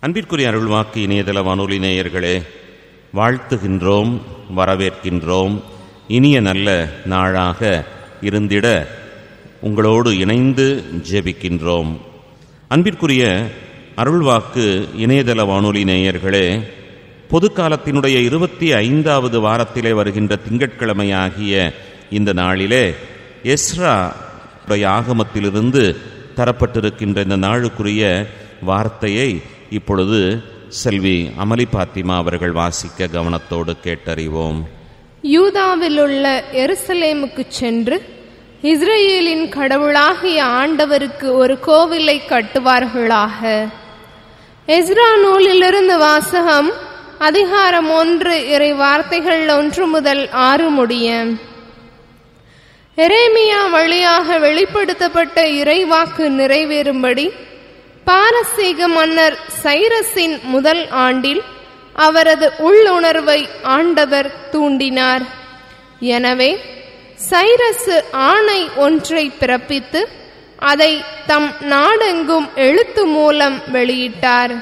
அன்பிற்குரிய அருள்வாக்கு இணையதள வானொலி நேயர்களே வாழ்த்துகின்றோம் வரவேற்கின்றோம் இனிய நல்ல நாளாக இருந்திட உங்களோடு இணைந்து ஜெபிக்கின்றோம் அன்பிற்குரிய அருள்வாக்கு இணையதள வானொலி நேயர்களே பொதுக்காலத்தினுடைய இருபத்தி ஐந்தாவது வாரத்திலே வருகின்ற திங்கட்கிழமையாகிய இந்த நாளிலே எஸ்ரா உடைய ஆகமத்திலிருந்து தரப்பட்டிருக்கின்ற இந்த நாளுக்குரிய வார்த்தையை இப்பொழுது செல்வி அமளி பாத்திமா அவர்கள் வாசிக்க கவனத்தோடு கேட்டறிவோம் யூதாவிலுள்ள எருசலேமுக்குச் சென்று இஸ்ரேலின் கடவுளாகிய ஆண்டவருக்கு ஒரு கோவிலை கட்டுவார்களாக எஸ்ரா நூலிலிருந்து வாசகம் அதிகாரம் ஒன்று இறை வார்த்தைகள் ஒன்று முதல் ஆறு முடிய எரேமியா வழியாக வெளிப்படுத்தப்பட்ட இறைவாக்கு நிறைவேறும்படி பாரசீக மன்னர் சைரஸின் முதல் ஆண்டில் அவரது உள்ளுணர்வை ஆண்டவர் தூண்டினார் எனவே சைரசு ஆணை ஒன்றை பிறப்பித்து அதை தம் நாடெங்கும் எழுத்து மூலம் வெளியிட்டார்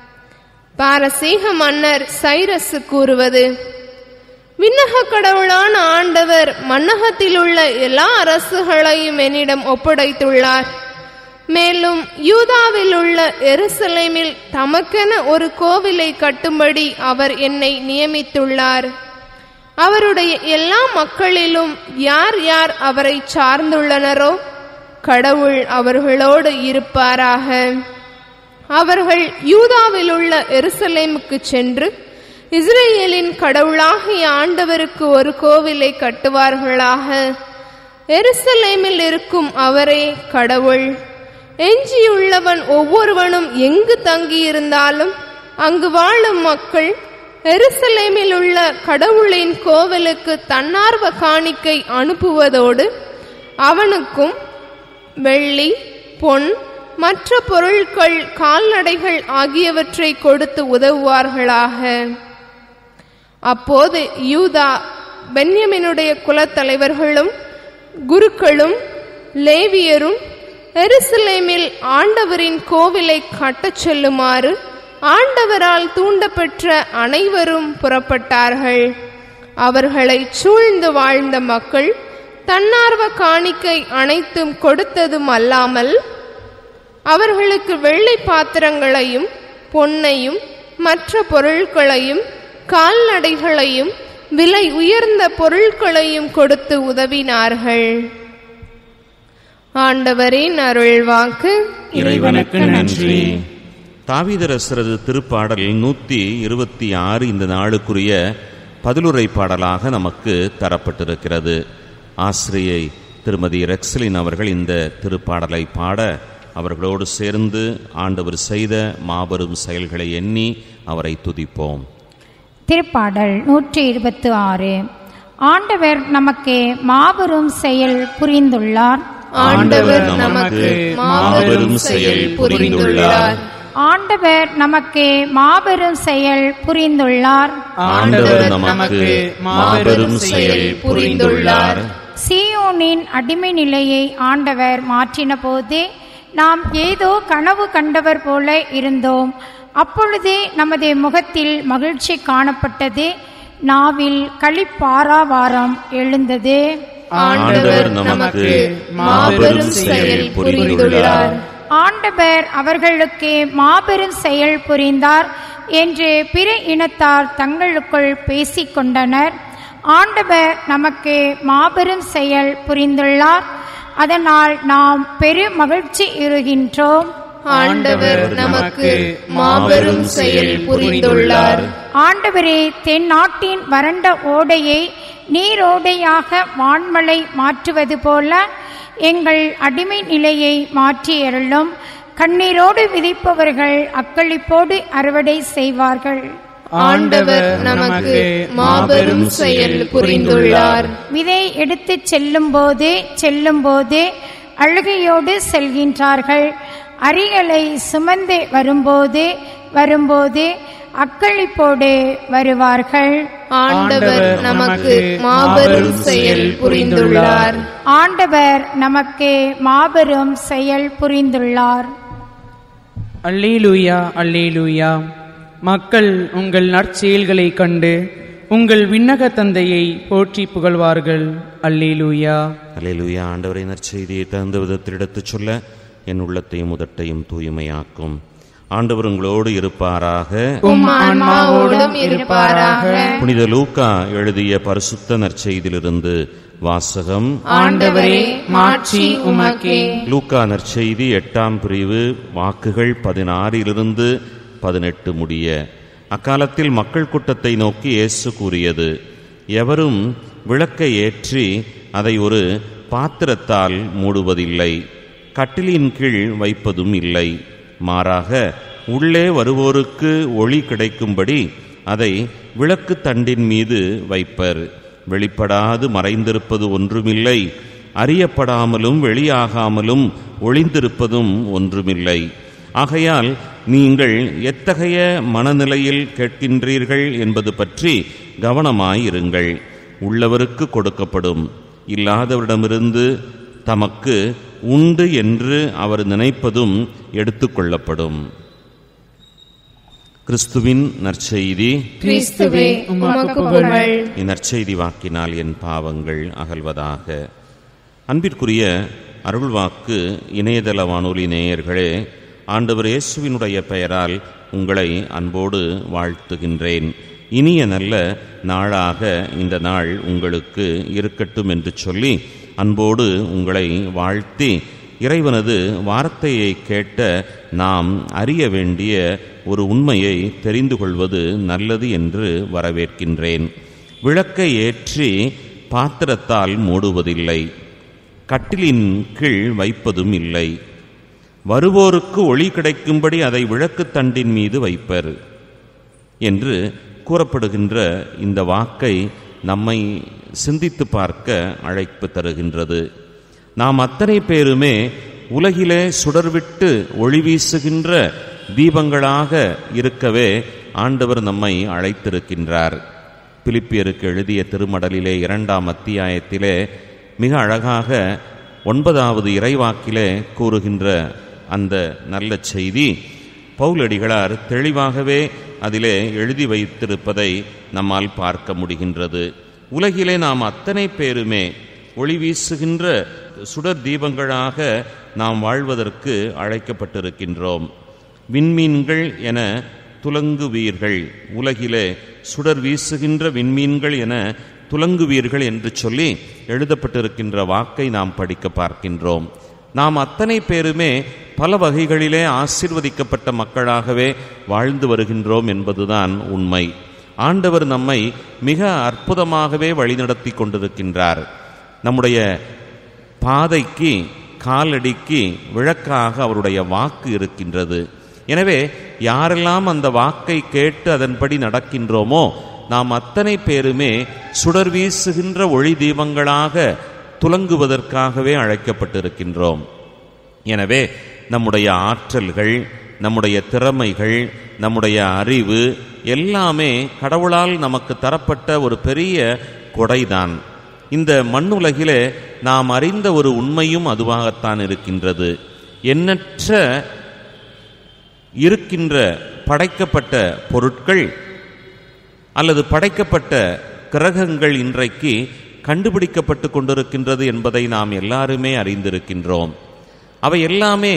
பாரசீக மன்னர் சைரசு கூறுவது விண்ணக கடவுளான ஆண்டவர் மன்னகத்தில் உள்ள எல்லா அரசுகளையும் என்னிடம் ஒப்படைத்துள்ளார் மேலும் யூதாவில் உள்ள எருசலேமில் தமக்கென ஒரு கோவிலை கட்டும்படி அவர் என்னை நியமித்துள்ளார் அவருடைய எல்லா மக்களிலும் யார் யார் அவரை சார்ந்துள்ளனரோ கடவுள் அவர்களோடு இருப்பாராக அவர்கள் யூதாவில் உள்ள எருசலேமுக்கு சென்று இஸ்ரேலின் கடவுளாகிய ஆண்டவருக்கு ஒரு கோவிலை கட்டுவார்களாக எருசலேமில் இருக்கும் அவரே கடவுள் எஞ்சியுள்ளவன் ஒவ்வொருவனும் எங்கு தங்கியிருந்தாலும் அங்கு வாழும் மக்கள் எருசலேமில் உள்ள கடவுளின் கோவிலுக்கு தன்னார்வ காணிக்கை அனுப்புவதோடு அவனுக்கும் வெள்ளி பொன் மற்ற பொருட்கள் கால்நடைகள் ஆகியவற்றை கொடுத்து உதவுவார்களாக அப்போது யூதா பென்யமினுடைய குலத்தலைவர்களும் குருக்களும் லேவியரும் எருசலேமில் ஆண்டவரின் கோவிலை கட்டச் செல்லுமாறு ஆண்டவரால் தூண்டப்பெற்ற அனைவரும் புறப்பட்டார்கள் அவர்களை சூழ்ந்து வாழ்ந்த மக்கள் தன்னார்வ காணிக்கை அனைத்தும் கொடுத்ததும் அல்லாமல் அவர்களுக்கு வெள்ளை பாத்திரங்களையும் பொன்னையும் மற்ற பொருட்களையும் கால்நடைகளையும் விலை உயர்ந்த பொருட்களையும் கொடுத்து உதவினார்கள் ஆண்டவரின் அருள்வாக்கு இறைவனுக்கு நன்றி தாவீதரசரது திருப்பாடல் நூற்றி இருபத்தி ஆறு இந்த நாளுக்குரிய பதிலுரை பாடலாக நமக்கு தரப்பட்டிருக்கிறது ஆசிரியை திருமதி ரெக்ஸலின் அவர்கள் இந்த திருப்பாடலை பாட அவர்களோடு சேர்ந்து ஆண்டவர் செய்த மாபெரும் செயல்களை எண்ணி அவரை துதிப்போம் திருப்பாடல் நூற்றி இருபத்து ஆறு ஆண்டவர் நமக்கு மாபெரும் செயல் புரிந்துள்ளார் ஆண்டவர் நமக்கு மாபெரும் செயல் புரிந்துள்ளார் ஆண்டவர் நமக்கு மாபெரும் செயல் புரிந்துள்ளார் ஆண்டவர் நமக்கு மாபெரும் செயல் புரிந்துள்ளார் சீயோனின் அடிமை நிலையை ஆண்டவர் மாற்றின போது நாம் ஏதோ கனவு கண்டவர் போல இருந்தோம் அப்பொழுதே நமது முகத்தில் மகிழ்ச்சி காணப்பட்டது நாவில் களிப்பாராவாரம் எழுந்தது ஆண்டவர் நமக்கு மாபெரும் செயல் புரிந்துள்ளார் ஆண்டவர் அவர்களுக்கு மாபெரும் செயல் புரிந்தார் என்று பிற இனத்தார் தங்களுக்குள் பேசிக் கொண்டனர் ஆண்டவர் நமக்கு மாபெரும் செயல் புரிந்துள்ளார் அதனால் நாம் பெரு மகிழ்ச்சி இருகின்றோம் ஆண்டவர் நமக்கு மாபெரும் செயல் புரிந்துள்ளார் ஆண்டவரே தென்னாட்டின் வறண்ட ஓடையை நீரோடையாக வான்மலை மாற்றுவது போல எங்கள் அடிமை நிலையை மாற்றியருளும் கண்ணீரோடு விதைப்பவர்கள் அக்களிப்போடு அறுவடை செய்வார்கள் ஆண்டவர் நமக்கு மாபெரும் செயல் புரிந்துள்ளார் விதை எடுத்துச் செல்லும்போது செல்லும்போது அழுகையோடு செல்கின்றார்கள் அரிகளை சுமந்து வரும்போது வரும்போது அக்களிப்போடு வருவார்கள் ஆண்டவர் நமக்கு மாபெரும் செயல் புரிந்துள்ளார் ஆண்டவர் நமக்கு மாபெரும் செயல் புரிந்துள்ளார் அல்லேலூயா அல்லேலூயா மக்கள் உங்கள் நற்செயல்களைக் கண்டு உங்கள் விண்ணக தந்தையை போற்றி புகழ்வார்கள் அல்லேலூயா அல்லேலூயா ஆண்டவரை நற்செய்தியை தகுந்த விதத்தில் எடுத்துச் சொல்ல என் உள்ளத்தையும் உதட்டையும் தூய்மையாக்கும் ஆண்டவர் உங்களோடு இருப்பாராக உம் ஆன்மாவோடும் இருப்பாராக புனித லூக்கா எழுதிய பரிசுத்த நற்செய்தியிலிருந்து வாசகம் ஆண்டவரே மாட்சி உமக்கே லூக்கா நற்செய்தி எட்டாம் பிரிவு வாக்குகள் பதினாறிலிருந்து பதினெட்டு முடிய அக்காலத்தில் மக்கள் கூட்டத்தை நோக்கி இயேசு கூறியது எவரும் விளக்கை ஏற்றி அதை ஒரு பாத்திரத்தால் மூடுவதில்லை கட்டிலின் கீழ் வைப்பதும் இல்லை மாறாக உள்ளே வருவோருக்கு ஒளி கிடைக்கும்படி அதை விளக்கு தண்டின் மீது வைப்பர் வெளிப்படாது மறைந்திருப்பது ஒன்றுமில்லை அறியப்படாமலும் வெளியாகாமலும் ஒளிந்திருப்பதும் ஒன்றுமில்லை ஆகையால் நீங்கள் எத்தகைய மனநிலையில் கேட்கின்றீர்கள் என்பது பற்றி கவனமாயிருங்கள் உள்ளவருக்கு கொடுக்கப்படும் இல்லாதவரிடமிருந்து தமக்கு உண்டு என்று அவர் நினைப்பதும் எடுத்துக்கொள்ளப்படும் கிறிஸ்துவின் நற்செய்தி கிறிஸ்துவே உமக்கு புகழ் இந்நற்செய்தி வாக்கினால் என் பாவங்கள் அகல்வதாக அன்பிற்குரிய அருள்வாக்கு இணையதள வானொலி நேயர்களே ஆண்டவர் இயேசுவினுடைய பெயரால் உங்களை அன்போடு வாழ்த்துகின்றேன் இனிய நல்ல நாளாக இந்த நாள் உங்களுக்கு இருக்கட்டும் என்று சொல்லி அன்போடு உங்களை வாழ்த்தி இறைவனது வார்த்தையை கேட்ட நாம் அறிய வேண்டிய ஒரு உண்மையை தெரிந்து கொள்வது நல்லது என்று வரவேற்கின்றேன் விளக்கை ஏற்றி பாத்திரத்தால் மூடுவதில்லை கட்டிலின் கீழ் வைப்பதும் இல்லை வருவோருக்கு ஒளி கிடைக்கும்படி அதை விளக்குத் தண்டின் மீது வைப்பர் என்று கூறப்படுகின்ற இந்த வாக்கை நம்மை சிந்தித்து பார்க்க அழைப்பு தருகின்றது நாம் அத்தனை பேருமே உலகிலே சுடர்விட்டு ஒளி வீசுகின்ற தீபங்களாக இருக்கவே ஆண்டவர் நம்மை அழைத்திருக்கின்றார் பிலிப்பியருக்கு எழுதிய திருமடலிலே இரண்டாம் அத்தியாயத்திலே மிக அழகாக ஒன்பதாவது இறைவாக்கிலே கூறுகின்ற அந்த நல்ல செய்தி பவுலடிகளார் தெளிவாகவே அதிலே எழுதி வைத்திருப்பதை நம்மால் பார்க்க முடிகின்றது உலகிலே நாம் அத்தனை பேருமே ஒளி வீசுகின்ற சுடர் தீபங்களாக நாம் வாழ்வதற்கு அழைக்கப்பட்டிருக்கின்றோம் விண்மீன்கள் என துலங்குவீர்கள் உலகிலே சுடர் வீசுகின்ற விண்மீன்கள் என துலங்குவீர்கள் என்று சொல்லி எழுதப்பட்டிருக்கின்ற வாக்கை நாம் படிக்க பார்க்கின்றோம் நாம் அத்தனை பேருமே பல வகைகளிலே ஆசிர்வதிக்கப்பட்ட மக்களாகவே வாழ்ந்து வருகின்றோம் என்பதுதான் உண்மை ஆண்டவர் நம்மை மிக அற்புதமாகவே வழிநடத்தி கொண்டிருக்கின்றார் நம்முடைய பாதைக்கு காலடிக்கு விளக்காக அவருடைய வாக்கு இருக்கின்றது எனவே யாரெல்லாம் அந்த வாக்கை கேட்டு அதன்படி நடக்கின்றோமோ நாம் அத்தனை பேருமே சுடர் வீசுகின்ற ஒளி தீபங்களாக துலங்குவதற்காகவே அழைக்கப்பட்டிருக்கின்றோம் எனவே நம்முடைய ஆற்றல்கள் நம்முடைய திறமைகள் நம்முடைய அறிவு எல்லாமே கடவுளால் நமக்கு தரப்பட்ட ஒரு பெரிய கொடைதான் இந்த மண்ணுலகிலே நாம் அறிந்த ஒரு உண்மையும் அதுவாகத்தான் இருக்கின்றது எண்ணற்ற இருக்கின்ற படைக்கப்பட்ட பொருட்கள் அல்லது படைக்கப்பட்ட கிரகங்கள் இன்றைக்கு கண்டுபிடிக்கப்பட்டு கொண்டிருக்கின்றது என்பதை நாம் எல்லாருமே அறிந்திருக்கின்றோம் அவை எல்லாமே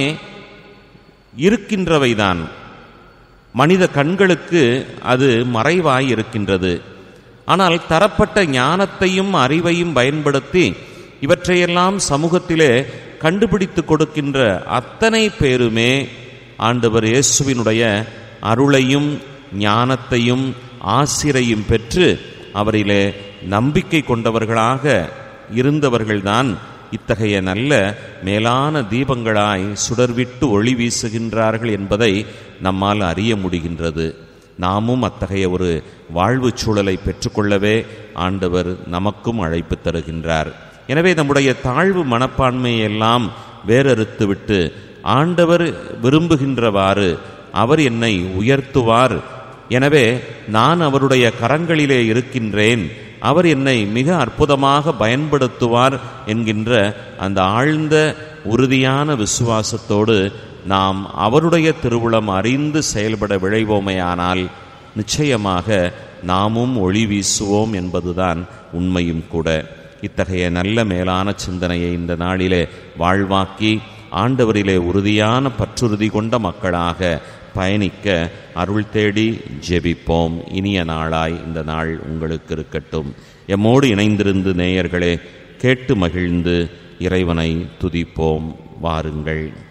இருக்கின்றவைதான் மனித கண்களுக்கு அது மறைவாய் இருக்கின்றது ஆனால் தரப்பட்ட ஞானத்தையும் அறிவையும் பயன்படுத்தி இவற்றையெல்லாம் சமூகத்திலே கண்டுபிடித்து கொடுக்கின்ற அத்தனை பேருமே ஆண்டவர் இயேசுவினுடைய அருளையும் ஞானத்தையும் ஆசிரையும் பெற்று அவரிலே நம்பிக்கை கொண்டவர்களாக இருந்தவர்கள்தான் இத்தகைய நல்ல மேலான தீபங்களாய் சுடர்விட்டு ஒளி வீசுகின்றார்கள் என்பதை நம்மால் அறிய முடிகின்றது நாமும் அத்தகைய ஒரு வாழ்வுச் சூழலை பெற்றுக்கொள்ளவே ஆண்டவர் நமக்கும் அழைப்பு தருகின்றார் எனவே நம்முடைய தாழ்வு மனப்பான்மையெல்லாம் வேறறுத்துவிட்டு ஆண்டவர் விரும்புகின்றவாறு அவர் என்னை உயர்த்துவார் எனவே நான் அவருடைய கரங்களிலே இருக்கின்றேன் அவர் என்னை மிக அற்புதமாக பயன்படுத்துவார் என்கின்ற அந்த ஆழ்ந்த உறுதியான விசுவாசத்தோடு நாம் அவருடைய திருவுளம் அறிந்து செயல்பட விழைவோமேயானால் நிச்சயமாக நாமும் ஒளி வீசுவோம் என்பதுதான் உண்மையும் கூட இத்தகைய நல்ல மேலான சிந்தனையை இந்த நாளிலே வாழ்வாக்கி ஆண்டவரிலே உறுதியான பற்றுறுதி கொண்ட மக்களாக பயணிக்க அருள் தேடி ஜெபிப்போம் இனிய நாளாய் இந்த நாள் உங்களுக்கு இருக்கட்டும் எம்மோடு இணைந்திருந்து நேயர்களே கேட்டு மகிழ்ந்து இறைவனை துதிப்போம் வாருங்கள்